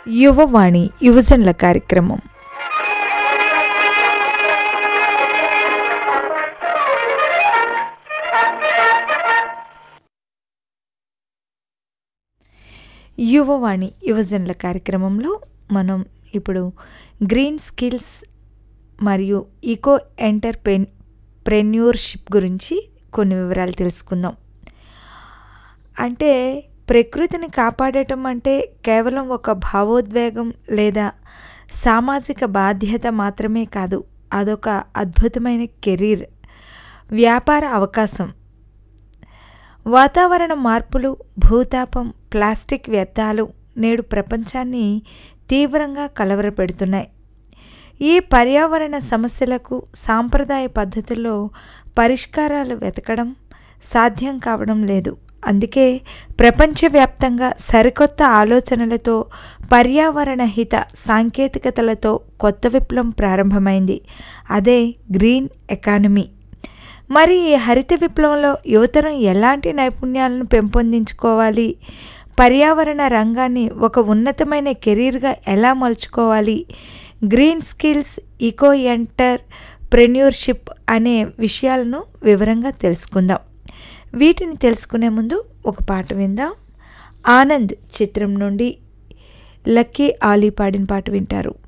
యువవాణి యువజనుల కార్యక్రమం యువవాణి యువజనుల కార్యక్రమంలో మనం ఇప్పుడు గ్రీన్ స్కిల్స్ మరియు ఈకో ఎంటర్ప్రెన్ ప్రెన్యూర్షిప్ గురించి కొన్ని వివరాలు తెలుసుకుందాం అంటే ప్రకృతిని కాపాడటం అంటే కేవలం ఒక భావోద్వేగం లేదా సామాజిక బాధ్యత మాత్రమే కాదు అదొక అద్భుతమైన కెరీర్ వ్యాపార అవకాశం వాతావరణ మార్పులు భూతాపం ప్లాస్టిక్ వ్యర్థాలు నేడు ప్రపంచాన్ని తీవ్రంగా కలవరపెడుతున్నాయి ఈ పర్యావరణ సమస్యలకు సాంప్రదాయ పద్ధతుల్లో పరిష్కారాలు వెతకడం సాధ్యం కావడం లేదు అందుకే ప్రపంచవ్యాప్తంగా సరికొత్త ఆలోచనలతో పర్యావరణ హిత సాంకేతికతలతో కొత్త విప్లవం ప్రారంభమైంది అదే గ్రీన్ ఎకానమీ మరి ఈ హరిత విప్లవంలో యువతరం ఎలాంటి నైపుణ్యాలను పెంపొందించుకోవాలి పర్యావరణ రంగాన్ని ఒక ఉన్నతమైన కెరీర్గా ఎలా మలుచుకోవాలి green skills eco entrepreneurship అనే విషయాలను వివరంగా తెలుసుకుందాం వీటిని తెలుసుకునే ముందు ఒక పాట విందాం ఆనంద్ చిత్రం నుండి లక్కీ ఆలీ పాడిన పాట వింటారు